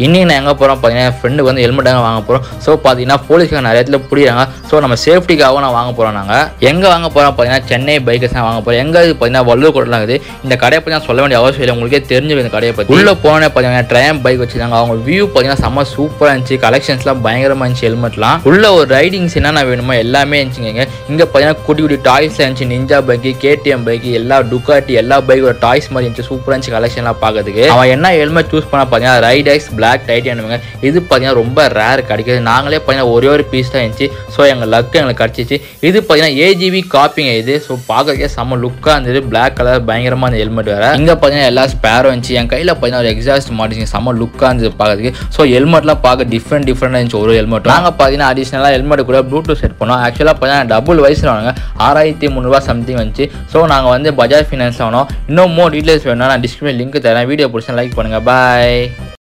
இன்னைக்கு நான் எங்கே போகிறோம் பார்த்தீங்கன்னா என் ஃப்ரெண்டுக்கு வந்து ஹெல்மெட் தாங்க வாங்க போகிறோம் ஸோ பார்த்தீங்கன்னா போலீஸ்கார நிறைய இடத்துல பிடிக்கிறாங்க ஸோ நம்ம சேஃப்டிக்காகவும் நான் வாங்க போகிறோம் நாங்கள் எங்கே வாங்க போகிறோம் பார்த்தீங்கன்னா சென்னை பைக்கர்ஸ் தான் வாங்க போகிறோம் எங்கே பார்த்தீங்கன்னா வள்ளூர் கோட்டில் இருக்குது இந்த கடையை பற்றி நான் சொல்ல வேண்டிய அவசியம் இல்லை உங்களுக்கே தெரிஞ்சு இந்த கடையை பற்றி உள்ளே போனே பார்த்தீங்கன்னா ட்ரையம் பைக் வச்சிருந்தாங்க அவங்க வியூ பார்த்தீங்கன்னா செம்ம சூப்பராக இருந்துச்சு கலெக்ஷன்ஸ்லாம் பயங்கரமாக இருந்துச்சு ஹெல்மெட்லாம் உள்ள ஒரு ரைடிங்ஸ் என்னென்ன வேணுமோ எல்லாமே இருந்துச்சுங்க இங்கே பார்த்தீங்கன்னா குட்டி குட்டி டாய்ஸ்லாம் இருந்துச்சு நிஞ்சா பைக்கு கேடிஎம் பைக்கு எல்லா டுக்காட்டி எல்லா பைக்கோட டாய்ஸ் மாதிரி இருந்துச்சு சூப்பராக இருந்துச்சு கலெக்ஷன்லாம் பார்க்கறதுக்கு அவன் என்ன ஹெல்மெட் சூஸ் பண்ண பார்த்தீங்கன்னா ரைடெக்ஸ் பிளாக் டைட்டானுங்க இது பார்த்தீங்கன்னா ரொம்ப ரேர் கிடைக்குது நாங்களே பார்த்தீங்கன்னா ஒரே ஒரு பீஸ் தான் இருந்துச்சு ஸோ எங்கள் லக்கு எங்களுக்கு கிடச்சிச்சு இது பார்த்தீங்கன்னா ஏஜிவி காப்பிங்க இது ஸோ பார்க்கறதுக்கே செம்ம லுக்காக இருந்தது பிளாக் கலர் பயங்கரமாக அந்த ஹெல்மெட் வேறு இங்கே பார்த்தீங்கன்னா எல்லா ஸ்பேரும் இருந்துச்சு என் கையில் பார்த்தீங்கன்னா ஒரு எக்ஸாஸ்ட் மாட்டிச்சு செம்ம லுக்காக இருந்தது பார்க்கறதுக்கு ஸோ ஹெல்மெட்லாம் பார்க்க டிஃப்ரெண்ட் டிஃப்ரெண்டாக இருந்துச்சு ஒரு ஹெல்மெட் நாங்கள் பார்த்தீங்கன்னா அடிஷ்னலாக ஹெல்மெட் கூட ப்ளூடூத் செட் பண்ணோம் ஆக்சுவலாக பார்த்தீங்கன்னா டபுள் வயசில் வாங்க ஆறாயிரத்தி முந்நூறுபா சம்திங் வந்துச்சு ஸோ நாங்கள் வந்து பஜாஜ் ஃபினான்ஸ் ஆனோம் இன்னும் மோர் டீட்டெயில்ஸ் வேணும்னா நான் டிஸ்கிரிப்ஷன் லிங்க் தரேன் வீடியோ பிடிச்சா லைக் பண்ணுங்கள் பாய்